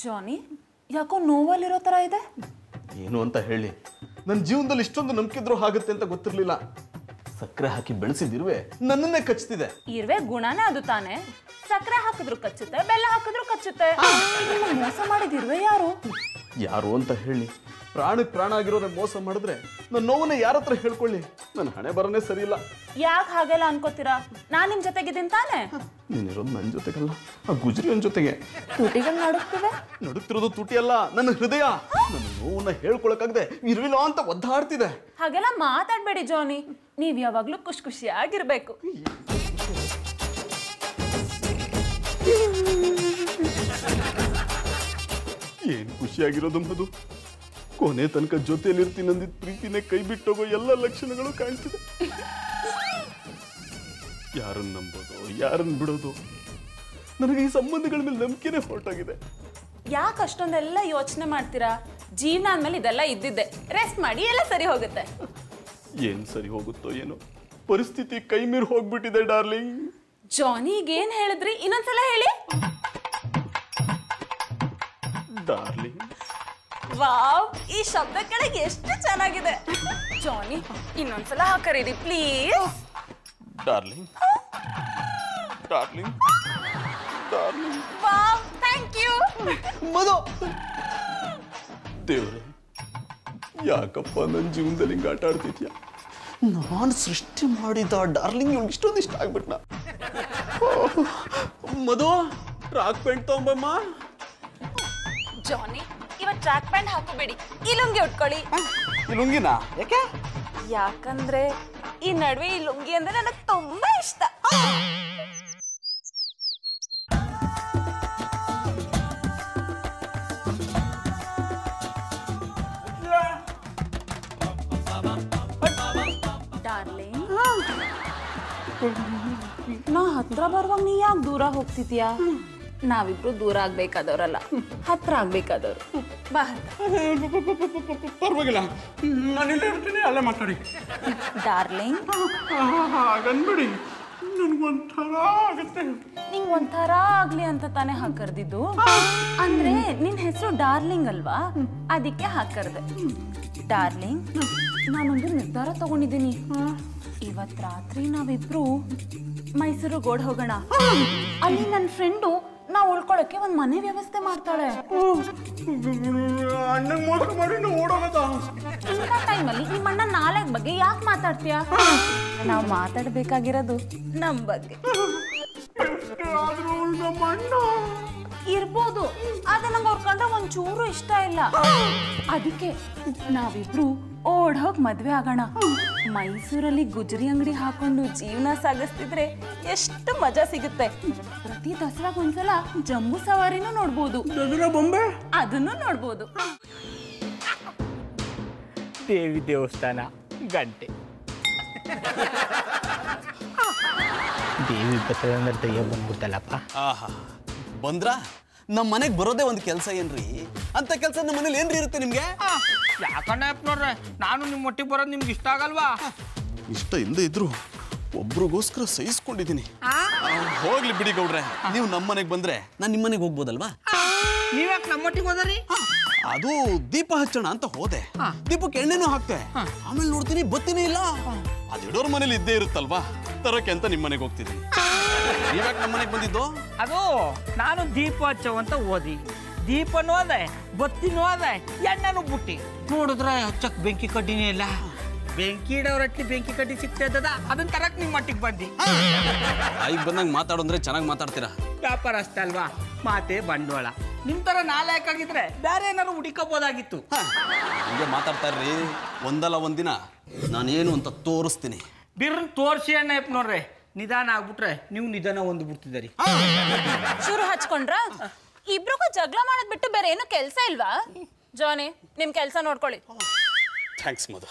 ಜಾನಿ ಯಾಕೋ ನೋವಲ್ಲಿರೋ ಥರ ಇದೆ ಏನು ಅಂತ ಹೇಳಿ ನನ್ನ ಜೀವನದಲ್ಲಿ ಇಷ್ಟೊಂದು ನಂಬಿಕೆ ಆಗುತ್ತೆ ಅಂತ ಗೊತ್ತಿರಲಿಲ್ಲ ಸಕ್ಕರೆ ಹಾಕಿ ಬೆಳೆಸಿದಿರುವೆ ನನ್ನನ್ನೇ ಕಚ್ತಿದೆ ಇರುವೆ ಗುಣನೇ ಅದು ತಾನೆ ಸಕ್ಕರೆ ಹಾಕಿದ್ರು ಕಚ್ಚುತ್ತೆ ಬೆಲ್ಲ ಹಾಕಿದ್ರು ಕಚ್ಚುತ್ತೆ ನಿಮ್ಮನ್ನ ಮೋಸ ಮಾಡಿದಿರುವೆ ಯಾರು ಯಾರು ಅಂತ ಹೇಳಿ ಪ್ರಾಣಕ್ಕೆ ಪ್ರಾಣ ಆಗಿರೋರೆ ಮೋಸ ಮಾಡಿದ್ರೆ ನನ್ನ ನೋವನ್ನ ಯಾರ ಹತ್ರ ಹೇಳ್ಕೊಳ್ಳಿ ನನ್ನ ಹಣೆ ಬರನೇ ಸರಿ ಇಲ್ಲ ಯಾಕೆ ಹಾಗೆಲ್ಲ ಅನ್ಕೋತೀರಾ ನಾನ್ ನಿಮ್ ಜೊತೆಗಿದ್ದೀನಿ ತಾನೆ ನೀನಿರೋದು ನನ್ನ ಜೊತೆಗಲ್ಲ ಆ ಗುಜರಿಯನ್ ಜೊತೆಗೆ ತುಟಿಗಳು ನಡುಕ್ತಿವೆ ನಡುತ್ತಿರೋದು ತುಟಿ ಅಲ್ಲ ನನ್ನ ಹೃದಯ ನನ್ನ ನೋವನ್ನ ಹೇಳ್ಕೊಳಕ್ಕಾಗದೆ ಇರ್ವಿಲ್ಲ ಅಂತ ಒದ್ದಾಡ್ತಿದೆ ಹಾಗೆಲ್ಲ ಮಾತಾಡ್ಬೇಡಿ ಜಾನಿ ನೀವ್ ಯಾವಾಗ್ಲೂ ಖುಷಿ ಖುಷಿಯಾಗಿರ್ಬೇಕು ಏನ್ ಖುಷಿಯಾಗಿರೋದು ಮಧು ಕೊನೆ ತನಕ ಜೊತೆಯಲ್ಲಿ ಇರ್ತೀನಿ ಅಂದಿದ್ ಪ್ರೀತಿನೇ ಕೈ ಬಿಟ್ಟೋಗೋ ಎಲ್ಲ ಲಕ್ಷಣಗಳು ಕಾಣ್ತಿದೆ ಯಾರನ್ನ ನಂಬೋದು ಯಾರನ್ನ ಬಿಡೋದು ನನಗೆ ಈ ಸಂಬಂಧಗಳ ಮೇಲೆ ನಂಬಿಕೆನೇ ಹೊರಟಾಗಿದೆ ಯಾಕೆ ಅಷ್ಟೊಂದೆಲ್ಲ ಯೋಚನೆ ಮಾಡ್ತೀರಾ ಜೀವನ ಅಂದ್ಮೇಲೆ ಇದೆಲ್ಲ ಇದ್ದಿದ್ದೆ ರೆಸ್ಟ್ ಮಾಡಿ ಎಲ್ಲ ಸರಿ ಹೋಗುತ್ತೆ ಏನ್ ಸರಿ ಹೋಗುತ್ತೋ ಏನೋ ಪರಿಸ್ಥಿತಿ ಕೈ ಮೀರಿ ಹೋಗ್ಬಿಟ್ಟಿದೆ ಡಾರ್ಲಿಂಗ್ ಜಾನಿಗೆ ಏನ್ ಹೇಳಿದ್ರಿ ಇನ್ನೊಂದ್ಸಲ ಹೇಳಿ ಡಾರ್ಲಿಂಗ್ ವಾವ್ ಈ ಶಬ್ದ ಕೆಳಗೆ ಎಷ್ಟು ಚೆನ್ನಾಗಿದೆ ಜಾನಿ ಇನ್ನೊಂದ್ಸಲ ಹಾಕರಿರಿ please darling darling darling wow thank you Madhu ದೇವ್ರೆ ಯಾಕಪ್ಪ ನನ್ನ ಜೀವನದಲ್ಲಿ ಹಿಂಗೆ ಆಟ ಆಡ್ತಿದ್ಯಾ ನಾನು ಸೃಷ್ಟಿ ಮಾಡಿದ ಡಾರ್ಲಿಂಗ್ ಇವ್ನಿಗೆ ಇಷ್ಟೊಂದು ಇಷ್ಟ ಆಗ್ಬಿಟ್ನ ಮಧು ರಾಕ್ ಪೇಂಟ್ ತಗೊಂಬಮ್ಮ ಜಾನಿ ಇವತ್ ಟ್ರ್ಯಾಕ್ ಪ್ಯಾಂಟ್ ಹಾಕೋಬೇಡಿ ಈ ಲುಂಗಿ ಉಟ್ಕೊಳ್ಳಿ ಈ ಲುಂಗಿನ ಯಾಕೆ ಯಾಕಂದ್ರೆ ಈ ನಡುವೆ ಈ ಲುಂಗಿ ಅಂದ್ರೆ ನನಗೆ ತುಂಬಾ ಇಷ್ಟ ಡಾರ್ಲಿಂಗ್ ನಾ ಹತ್ರ ಬರುವಾಗ ನೀ ಯಾಕೆ ದೂರ ಹೋಗ್ತಿದ್ಯಾ ನಾವಿಬ್ರು ದೂರ ಆಗ್ಬೇಕಾದವ್ರಲ್ಲ ಹತ್ರ ಆಗ್ಬೇಕಾದವ್ರು ಬಾ ಪರವಾಗಿಲ್ಲ ನಾನು ಇಲ್ಲೇ ಇರ್ತೀನಿ ಅಲ್ಲೇ ಮಾತಾಡಿ ಡಾರ್ಲಿಂಗ್ ಹಾಗನ್ಬಿಡಿ ನನಗೊಂಥರ ಆಗುತ್ತೆ ನಿಂಗ್ ಒಂಥರ ಆಗ್ಲಿ ಅಂತ ತಾನೇ ಹಾಕರ್ದಿದ್ದು ಅಂದ್ರೆ ನಿನ್ ಹೆಸರು ಡಾರ್ಲಿಂಗ್ ಅಲ್ವಾ ಅದಕ್ಕೆ ಹಾಕರ್ದೆ ಡಾರ್ಲಿಂಗ್ ನಾನೊಂದು ನಿರ್ಧಾರ ತಗೊಂಡಿದ್ದೀನಿ ಇವತ್ ರಾತ್ರಿ ನಾವಿಬ್ರು ಮೈಸೂರು ಗೋಡ್ ಹೋಗೋಣ ಅಲ್ಲಿ ನನ್ನ ಫ್ರೆಂಡು ನಾವ್ ಉಳ್ಕೊಳಕ್ಕೆ ಒಂದ್ ಮನೆ ವ್ಯವಸ್ಥೆ ಮಾಡ್ತಾಳೆ ಅಣ್ಣಂಗೆ ಮೋಸ ಮಾಡಿ ನಾವು ಓಡೋಗದ ಇಂಥ ಟೈಮಲ್ಲಿ ನಿಮ್ಮ ಅಣ್ಣ ನಾಲ್ಕ್ ಬಗ್ಗೆ ಯಾಕೆ ಮಾತಾಡ್ತೀಯ ನಾವ್ ಮಾತಾಡ್ಬೇಕಾಗಿರೋದು ನಮ್ ಬಗ್ಗೆ ಆದ್ರೂ ನಮ್ಮ ಅಣ್ಣ ಇರ್ಬೋದು ಆದ್ರೆ ನಂಗೆ ಅವ್ರ ಕಂಡ್ರೆ ಒಂಚೂರು ಇಷ್ಟ ಇಲ್ಲ ಅದಕ್ಕೆ ನಾವಿಬ್ರು ಓಡ್ ಹೋಗ್ ಮದ್ವೆ ಆಗೋಣ ಮೈಸೂರಲ್ಲಿ ಗುಜರಿ ಅಂಗಡಿ ಹಾಕೊಂಡು ಜೀವನ ಸಾಗಿಸ್ತಿದ್ರೆ ಎಷ್ಟು ಮಜಾ ಸಿಗುತ್ತೆ ಪ್ರತಿ ದಸರಾಗ್ ಒಂದ್ಸಲ ಜಂಬೂ ಸವಾರಿನೂ ನೋಡ್ಬೋದು ದಸರಾ ಬೊಂಬೆ ಅದನ್ನು ನೋಡ್ಬೋದು ದೇವಿ ದೇವಸ್ಥಾನ ಗಂಟೆ ದೇವಿ ಬರ್ತದೆ ಅಂದ್ರೆ ದಯ್ಯ ಬಂದ್ಬಿಡ್ತಲ್ಲಪ್ಪ ಆಹಾ ಬಂದ್ರ ನಮ್ಮ ಮನೆಗೆ ಬರೋದೇ ಒಂದು ಕೆಲಸ ಏನ್ರಿ ಅಂತ ಕೆಲಸ ನಮ್ಮ ಮನೇಲಿ ಏನ್ರಿ ಇರುತ್ತೆ ನಿಮ್ಗೆ ಯಾಕಣ್ಣ ನೋಡ್ರೆ ನಾನು ನಿಮ್ಮ ಒಟ್ಟಿಗೆ ಬರೋದು ನಿಮ್ಗೆ ಇಷ್ಟ ಆಗಲ್ವಾ ಇಷ್ಟ ಇಲ್ಲದೆ ಇದ್ರು ಒಬ್ರಿಗೋಸ್ಕರ ಸಹಿಸ್ಕೊಂಡಿದ್ದೀನಿ ಹೋಗ್ಲಿ ಬಿಡಿ ಗೌಡ್ರೆ ನೀವು ನಮ್ಮ ಮನೆಗೆ ಬಂದ್ರೆ ನಾನು ನಿಮ್ಮ ಮನೆಗೆ ಹೋಗ್ಬೋದಲ್ವಾ ನೀವ್ಯಾಕೆ ನಮ್ಮ ಒಟ್ಟಿಗೆ ಹೋದ್ರಿ ಅದು ದೀಪ ಹಚ್ಚೋಣ ಅಂತ ಹೋದೆ ದೀಪಕ್ಕೆ ಎಣ್ಣೆನೂ ಹಾಕ್ತೆ ಆಮೇಲೆ ನೋಡ್ತೀನಿ ಬತ್ತಿನೇ ಇಲ್ಲ ಅದು ಇಡೋರ್ ಮನೇಲಿ ಇದ್ದೇ ಇರುತ್ತಲ್ವಾ ತರಕ್ಕೆ ಅಂತ ನಿಮ್ಮ ಮನೆಗೆ ಹೋಗ್ತಿದ್ದೀನಿ ನೀವ್ಯಾಕೆ ನಮ್ಮ ಮನೆಗೆ ಬಂದಿದ್ದು ಅದು ನಾನು ದೀಪ ಹಚ್ಚವು ಅಂತ ಓದಿ ದೀಪನೂ ಅದೆ ಬತ್ತಿನೂ ಅದೆ ಎಣ್ಣೆನೂ ಬುಟ್ಟಿ ನೋಡಿದ್ರೆ ಹಚ್ಚಕ್ ಬೆಂಕಿ ಕಡ್ಡಿನೇ ಇಲ್ಲ ಬೆಂಕಿ ಇಡೋರಟ್ಲಿ ಬೆಂಕಿ ಕಡ್ಡಿ ಸಿಗ್ತಾ ಇದ್ದದ ಅದನ್ನ ತರಕ್ ನಿಮ್ಮ ಮಟ್ಟಿಗೆ ಬಂದಿ ಈಗ ಬಂದಂಗೆ ಮಾತಾಡೋಂದ್ರೆ ಚೆನ್ನಾಗಿ ಮಾತಾಡ್ತೀರಾ ವ್ಯಾಪಾರ ಅಷ್ಟೇ ಅಲ್ವಾ ಮಾತೆ ಬಂಡವಾಳ ನಿಮ್ ತರ ನಾಲ್ಕು ಆಗಿದ್ರೆ ಬೇರೆ ಏನಾದ್ರು ಹುಡುಕಬೋದಾಗಿತ್ತು ಹಂಗೆ ಮಾತಾಡ್ತಾ ಇರ್ರಿ ಒಂದಲ್ಲ ಒಂದಿನ ನಾನೇನು ಅಂತ ತೋರಿಸ್ತೀನಿ ಬಿರ್ನ್ ತೋರ್ಸಿ ಅಣ್ಣ ಯಪ್ಪ ನೋಡ್ರಿ ನಿಧಾನ ಆಗ್ಬಿಟ್ರೆ ನೀವು ನಿಧಾನ ಒಂದು ಬಿಡ್ತಿದ್ದೀರಿ ಶುರು ಹಚ್ಕೊಂಡ್ರ ಇಬ್ರಿಗೂ ಜಗಳ ಮಾಡೋದ್ ಬಿಟ್ಟು ಬೇರೆ ಏನು ಕೆಲ್ಸ ಇಲ್ವಾ ಜಾನಿ ನಿಮ್ ಕೆಲ್ಸ ನೋಡ್ಕೊಳ್ಳಿ ಥ್ಯಾಂಕ್ಸ್ ಮಧು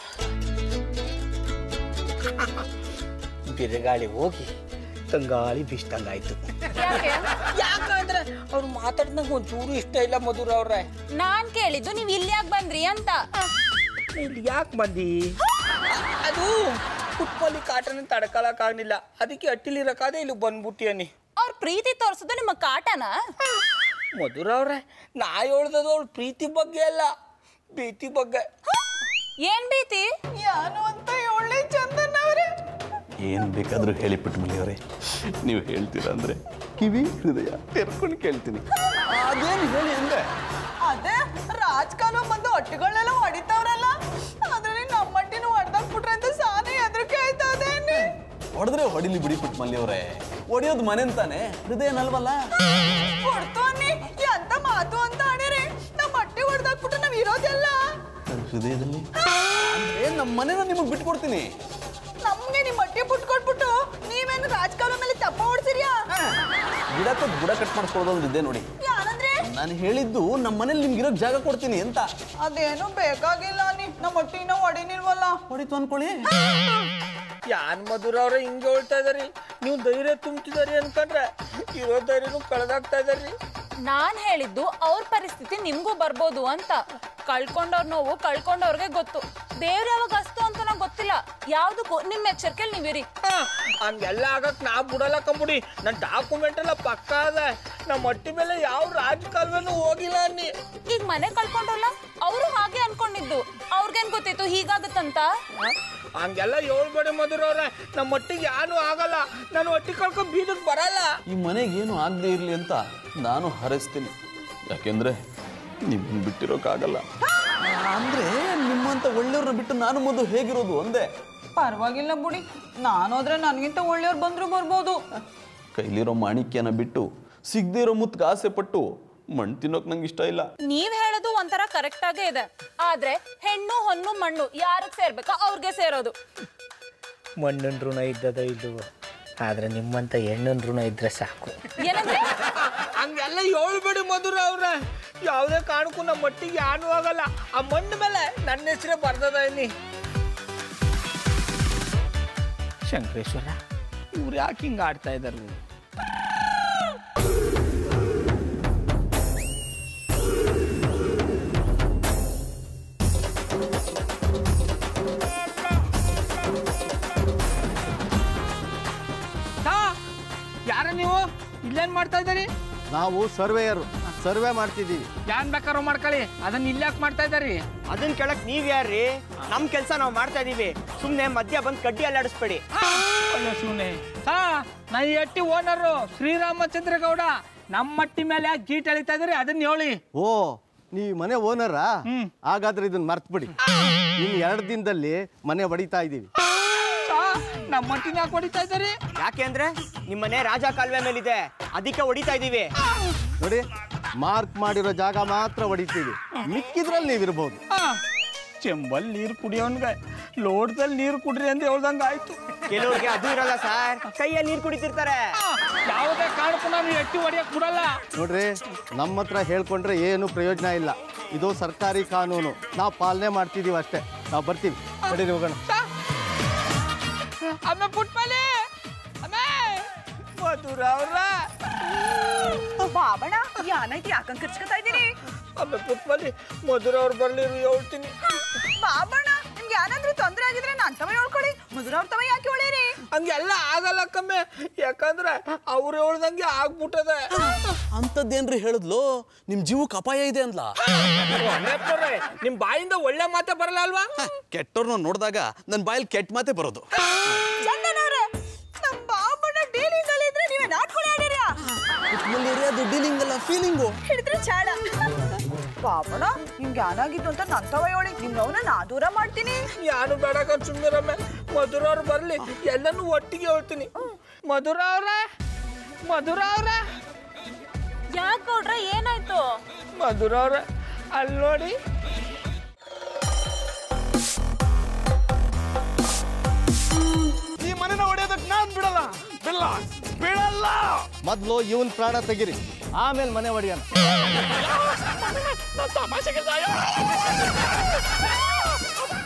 ಬಿರುಗಾಳಿ ಹೋಗಿ ತಂಗಾಳಿ ಬಿಸ್ತಂಗಾಯ್ತು ಯಾಕೆ ಯಾಕಂದ್ರೆ ಅವ್ರು ಮಾತಾಡಿದಾಗ ಒಂಚೂರು ಇಷ್ಟ ಇಲ್ಲ ಮಧುರ ಅವ್ರೆ ನಾನ್ ಕೇಳಿದ್ದು ನೀವ್ ಇಲ್ಲಿ ಯಾಕೆ ಬಂದ್ರಿ ಅಂತ ಇಲ್ಲಿ ಯಾಕೆ ಬಂದಿ ಅದು ಕುತ್ಪಲ್ಲಿ ಕಾಟನ ತಡ್ಕೊಳಕ್ಕಾಗ್ಲಿಲ್ಲ ಅದಕ್ಕೆ ಅಟ್ಟಿಲಿರಕ್ಕಾದೆ ಇಲ್ಲಿ ಬಂದ್ಬಿಟ್ಟಿಯನಿ ಅವ್ರ ಪ್ರೀತಿ ತೋರ್ಸೋದು ನಿಮ್ಮ ಕಾಟನ ಮಧುರ ಅವ್ರೆ ನಾ ಹೇಳ್ದದು ಅವಳು ಪ್ರೀತಿ ಬಗ್ಗೆ ಅಲ್ಲ ಪ್ರೀತಿ ಬಗ್ಗೆ ಏನ್ ಭೀತಿ ಯಾನು ಅಂತ ಒಳ್ಳೆ ಚಂದನ್ ಅವ್ರೆ ಏನ್ ಬೇಕಾದ್ರೂ ಹೇಳಿ ಪುಟ್ಟಮಲ್ಲಿಯವರೇ ನೀವು ಹೇಳ್ತೀರಾ ಅಂದ್ರೆ ಕಿವಿ ಹೃದಯ ತೆರ್ಕೊಂಡು ಕೇಳ್ತೀನಿ ಅದೇನು ಹೇಳಿ ಅಂದ್ರೆ ಅದೇ ರಾಜಕಾಲ ಬಂದು ಹೊಟ್ಟೆಗಳನ್ನೆಲ್ಲ ಹೊಡಿತಾವ್ರಲ್ಲ ಅದ್ರಲ್ಲಿ ನಮ್ಮ ಮಟ್ಟಿನ ಹೊಡೆದಾಕ್ಬಿಟ್ರೆ ಅಂತ ಸಾನೆ ಹೆದರಿಕೆ ಆಯ್ತಾ ಅದೇನಿ ಹೊಡೆದ್ರೆ ಹೊಡಿಲಿ ಬಿಡಿ ಪುಟ್ಟಮಲ್ಲಿಯವರೇ ಹೊಡೆಯೋದು ಮನೆಂತಾನೆ ಹೃದಯನಲ್ವಲ್ಲ ಹೊಡ್ತು ಅನ್ನಿ ಎಂತ ಮಾತು ಅಂತ ಆಡಿರಿ ನಮ್ಮ ಹೊಟ್ಟೆ ಹೊಡೆದಾಕ್ಬಿಟ್ರೆ ನಾವ್ ಇರೋದೆಲ್ಲ ನನ್ನ ಹೃದಯದಲ್ಲಿ ಅಂದ್ರೆ ನಮ್ಮ ಮನೆನ ನಿಮಗೆ ಬಿಟ್ಕೊಡ್ತೀನಿ ನಮ್ಗೆ ನಿಮ್ ಹೊಟ್ಟೆ ಬಿಟ್ಕೊಟ್ಬಿಟ್ಟು ನೀವೇನು ರಾಜಕಾಲ ಮೇಲೆ ತಪ್ಪ ಹೊಡ್ಸಿರ್ಯಾ ಗಿಡ ಕೊಟ್ಟು ಬುಡ ಕಟ್ ಮಾಡಿಸ್ಕೊಡೋದು ಇದ್ದೆ ನೋಡಿ ಯಾನಂದ್ರೆ ನಾನು ಹೇಳಿದ್ದು ನಮ್ಮ ಮನೇಲಿ ನಿಮ್ಗೆ ಇರೋಕ್ ಜಾಗ ಕೊಡ್ತೀನಿ ಅಂತ ಅದೇನು ಬೇಕಾಗಿಲ್ಲ ನೀ ನಮ್ಮ ಹೊಟ್ಟಿನ ಹೊಡಿನಿಲ್ವಲ್ಲ ಹೊಡಿತು ಅನ್ಕೊಳ್ಳಿ ಯಾನ್ ಮಧುರ ಅವ್ರೆ ಹಿಂಗೆ ಹೇಳ್ತಾ ಇದಾರಿ ನೀವು ಧೈರ್ಯ ತುಂಬ್ತಿದಾರಿ ಅನ್ಕೊಂಡ್ರೆ ಇರೋ ಧೈರ್ಯನು ಕಳೆದಾಗ್ತಾ ಇದಾರಿ ನಾನ್ ಹೇಳಿದ್ದು ಅವ್ರ ಪರಿಸ್ಥಿತಿ ನಿಮ್ಗೂ ಬರ್ಬೋದು ಅಂತ ಕಳ್ಕೊಂಡವ್ರ ನೋವು ಕಳ್ಕೊಂಡವ್ರಿಗೆ ಗೊತ್ತು ದೇವ್ರ ಯಾವಾಗ ಅಸ್ತು ಅಂತ ನಂಗೆ ಗೊತ್ತಿಲ್ಲ ಯಾವ್ದಕ್ಕೂ ನಿಮ್ ಎಚ್ಚರಿಕೆಯಲ್ಲಿ ನೀವಿರಿ ಹಾ, ಹಂಗೆಲ್ಲ ಆಗಕ್ ನಾ ಬಿಡಲ್ಲ ಕಂಬಿಡಿ ನನ್ನ ಡಾಕ್ಯುಮೆಂಟ್ ಎಲ್ಲ ಪಕ್ಕ ಅದ ನಮ್ಮ ಹೊಟ್ಟಿ ಮೇಲೆ ಯಾವ ರಾಜಕಾಲುವೆನೂ ಹೋಗಿಲ್ಲ ಅನ್ನಿ ಈಗ ಮನೆ ಕಳ್ಕೊಂಡ್ರಲ್ಲ ಅವರು ಹಾಗೆ ಅನ್ಕೊಂಡಿದ್ದು ಅವ್ರಿಗೇನ್ ಗೊತ್ತಿತ್ತು ಹೀಗಾಗತ್ತಂತ ಹಾ? ಹಂಗೆಲ್ಲ ಹೇಳ್ಬೇಡಿ ಮಧುರ ಅವ್ರೆ ನಮ್ಮ ಹೊಟ್ಟಿಗೆ ಯಾನು ಆಗಲ್ಲ ನಾನು ಹೊಟ್ಟಿ ಕಳ್ಕೊಂಡ್ ಬೀದಕ್ ಬರಲ್ಲ ಈ ಮನೆಗೆ ಏನು ಆಗದೆ ಇರಲಿ ಅಂತ ನಾನು ಹಾರೈಸ್ತೀನಿ ಯಾಕೆಂದ್ರೆ ನಿಮ್ಮನ್ನು ಬಿಟ್ಟಿರೋಕ್ಕಾಗಲ್ಲ ಅಂದ್ರೆ ನಿಮ್ಮಂತ ಒಳ್ಳೆಯವ್ರನ್ನ ಬಿಟ್ಟು ನಾನು ಮೊದಲು ಹೇಗಿರೋದು ಅಂದೆ ಪರವಾಗಿಲ್ಲ ಬುಡಿ ನಾನೋದ್ರೆ ನನ್ಗಿಂತ ಒಳ್ಳೆಯವ್ರು ಬಂದ್ರು ಬರ್ಬೋದು ಕೈಲಿರೋ ಮಾಣಿಕ್ಯನ ಬಿಟ್ಟು ಸಿಗದೇ ಇರೋ ಮುತ್ಗೆ ಆಸೆ ಪಟ್ಟು ಮಣ್ಣು ತಿನ್ನೋಕ್ ನಂಗೆ ಇಷ್ಟ ಇಲ್ಲ ನೀವ್ ಹೇಳೋದು ಒಂಥರ ಕರೆಕ್ಟ್ ಆಗೇ ಇದೆ ಆದ್ರೆ ಹೆಣ್ಣು ಹೊನ್ನು ಮಣ್ಣು ಯಾರಿಗೆ ಸೇರ್ಬೇಕಾ ಅವ್ರಿಗೆ ಸೇರೋದು ಮಣ್ಣಿನ ಋಣ ಇದ್ದದ ಇದು ಆದ್ರೆ ನಿಮ್ಮಂತ ಹೆಣ್ಣಿನ ಋಣ ಇದ್ರೆ ಸಾಕು ಏನಂದ್ರೆ ಹಂಗೆಲ್ಲ ಹೇಳ್ಬೇಡಿ ಮಧುರ ಅವ್ರೆ ಯಾವುದೇ ಕಾರಣಕ್ಕೂ ನಮ್ಮ ಮಟ್ಟಿಗೆ ಯಾನು ಆಗಲ್ಲ ಆ ಮಣ್ಣು ಮೇಲೆ ನನ್ನ ಹೆಸರೇ ಬರ್ದದ ಇಲ್ಲಿ ಶಂಕರೇಶ್ವರ ಇವ್ರು ಯಾಕೆ ಹಿಂಗೆ ಆಡ್ತಾ ಇದ್ದಾರೆ ಯಾರ ನೀವು ಇಲ್ಲೇನ್ ಮಾಡ್ತಾ ಇದ್ದೀರಿ ನಾವು ಸರ್ವೇಯರು ಸರ್ವೆ ಮಾಡ್ತಿದ್ದೀವಿ ಯಾನ್ ಬೇಕಾರೋ ಮಾಡ್ಕೊಳ್ಳಿ ಅದನ್ನ ಇಲ್ಯಾಕ್ ಮಾಡ್ತಾ ಇದ್ದಾರಿ ಅದನ್ನ ಕೇಳಕ್ ನೀವ್ ಯಾರ್ರಿ ನಮ್ ಕೆಲ್ಸ ನಾವ್ ಮಾಡ್ತಾ ಇದೀವಿ ಸುಮ್ನೆ ಮಧ್ಯ ಬಂದ್ ಕಡ್ಡಿ ಅಲ್ಲಾಡಿಸ್ಬೇಡಿ ಒಳ್ಳೆ ಸುಮ್ನೆ ಹಾ ನಾ ಈ ಅಟ್ಟಿ ಓನರು ಶ್ರೀರಾಮಚಂದ್ರ ಗೌಡ ನಮ್ಮ ಮಟ್ಟಿ ಮೇಲೆ ಯಾಕೆ ಗೀಟ್ ಎಳಿತಾ ಇದ್ರಿ ಅದನ್ನ ಹೇಳಿ ಓ ನೀವು ಮನೆ ಓನರಾ ಹಾಗಾದ್ರೆ ಇದನ್ನ ಮರ್ತ್ಬಿಡಿ ಇನ್ನು ಎರಡು ದಿನದಲ್ಲಿ ಮನೆ ಹೊಡಿತಾ ಇದ್ದೀವಿ ಸಾ, ನಮ್ಮ ಮಟ್ಟಿನ ಯಾಕೆ ಹೊಡಿತಾ ಇದ್ದೀರಿ ಯಾಕೆ ಅಂದ್ರೆ ನಿಮ್ಮನೆ ರಾಜ ಕಾಲುವೆ ಮೇಲಿದೆ ಅದಕ್ಕೆ ಹೊಡಿತಾ ಇದೀವಿ ನೋಡಿ ಮಾರ್ಕ್ ಮಾಡಿರೋ ಜಾಗ ಮಾತ್ರ ಹೊಡಿತೀವಿ ಮಿಕ್ಕಿದ್ರಲ್ಲಿ ನೀವಿರ್ಬೋದು ಆ, ಚೆಂಬಲ್ ನೀರು ಕುಡಿಯೋನ್ಗೆ ಲೋಟದಲ್ಲಿ ನೀರು ಕುಡ್ರಿ ಅಂತ ಹೇಳ್ದಂಗ ಆಯ್ತು ಕೆಲವ್ರಿಗೆ ಅದು ಇರಲ್ಲ ಸರ್ ಕೈಯಲ್ಲಿ ನೀರ್ ಕುಡಿತಿರ್ತಾರೆ ಆ, ಯಾವುದೇ ಕಾರಣಕ್ಕೂ ನಾನು ಎಟ್ಟಿ ಹೊಡಿಯಕ್ ಬಿಡಲ್ಲ ನೋಡ್ರಿ ನಮ್ಮ ಹತ್ರ ಹೇಳ್ಕೊಂಡ್ರೆ ಏನು ಪ್ರಯೋಜನ ಇಲ್ಲ ಇದು ಸರ್ಕಾರಿ ಕಾನೂನು ನಾವು ಪಾಲನೆ ಮಾಡ್ತಿದೀವಿ ಅಷ್ಟೇ ನಾವು ಬರ್ತೀವಿ ನಡೀರಿ ಹೋಗೋಣ ಅಮ್ಮ ಪುಟ್ಪಲೆ ಅಮ್ಮ ಮಧುರ ಅವ್ರ ಬಾಬಣ್ಣ ಯಾನೈತಿ ಯಾಕಂಗ್ ಕರ್ಚ್ಕೊತಾ ಇದೀನಿ ಅಮ್ಮ ಪುಟ್ಪಲೆ ಮಧುರ ಅವ್ರು ಬರ್ಲಿ ಹೇಳ್ತೀನಿ ಬಾಬಣ್ಣ ನಿಮ್ಗೆ ಯಾರಾದ್ರೂ ತೊಂದ್ರೆ ಆಗಿದ್ರೆ ನಾನ್ ತವ ಹೇಳ್ಕೊಡಿ ಮಧುರ ಅವ್ರ ತವ ಯಾಕೆ ಹೊಳೀರಿ ಹಂಗೆಲ್ಲ ಆಗಲ್ಲ ಕಮ್ಮೆ ಯಾಕಂದ್ರೆ ಅವ್ರು ಹೇಳ್ದಂಗೆ ಆಗ್ಬಿಟ್ಟದೆ ಅಂಥದ್ದೇನ್ರಿ ಹೇಳಿದ್ಲು ನಿಮ್ ಜೀವಕ್ಕೆ ಅಪಾಯ ಇದೆ ಅಂದ್ಲ ಒಳ್ಳೆಪ್ಪವ್ರೆ, ನಿಮ್ ಬಾಯಿಂದ ಒಳ್ಳೆ ಮಾತೆ ಬರಲ್ಲ ಅಲ್ವಾ ಕೆಟ್ಟವ್ರನ್ನ ನೋಡಿದಾಗ ನನ್ನ ಬಾಯಲ್ಲಿ ಕೆಟ್ಟ ಮಾತೆ ಬರೋದು ಚಂದನ್ ಅವ್ರೆ ನಮ್ ಬಾಬಣ್ಣ ಡೀಲಿಂಗ್ ಅಲ್ಲಿ ಇದ್ರೆ ನೀವೇ ನಾಟ್ಕೊಳ್ಳಿ ಆಡಿರ್ಯಾ ಕುತ್ಮಲ್ಲಿರಿ ಅದು ಡೀಲಿಂಗ್ ಅಲ್ಲ ಫೀಲಿಂಗು ಹಿಡಿದ್ರೆ ಚಾಡ ಬಾಬಣ್ಣ ನಿಮ್ಗೆ ಏನಾಗಿತ್ತು ಅಂತ ನನ್ ತವ ಹೇಳಿ ನಿಮ್ ನೋವನ್ನ ನಾ ದೂರ ಮಾಡ್ತೀನಿ ಯಾರು ಬೇಡ ಸುಮ್ಮನಿರಮ್ಮೆ ಮಧುರ ಅವ್ರು ಬರ್ಲಿ ಎಲ್ಲನೂ ಒಟ್ಟಿಗೆ ಹೇಳ್ತೀನಿ ಮಧುರ ಅವ್ರ ಮಧುರ ಅವ್ರ ಯಾಕೆ ಗೌಡ್ರ ಏನಾಯ್ತು ಮಧುರ ಅವ್ರ ಅಲ್ಲಿ ನೋಡಿ ಈ ಮನೆನ ಹೊಡೆಯೋದಕ್ಕೆ ನಾನ್ ಬಿಡಲ್ಲ ಬಿಡಲ್ಲ ಬಿಡಲ್ಲ ಮೊದಲು ಇವನ್ ಪ್ರಾಣ ತೆಗಿರಿ ಆಮೇಲೆ ಮನೆ ಹೊಡಿಯೋಣ ತಮಾಷೆಗೆ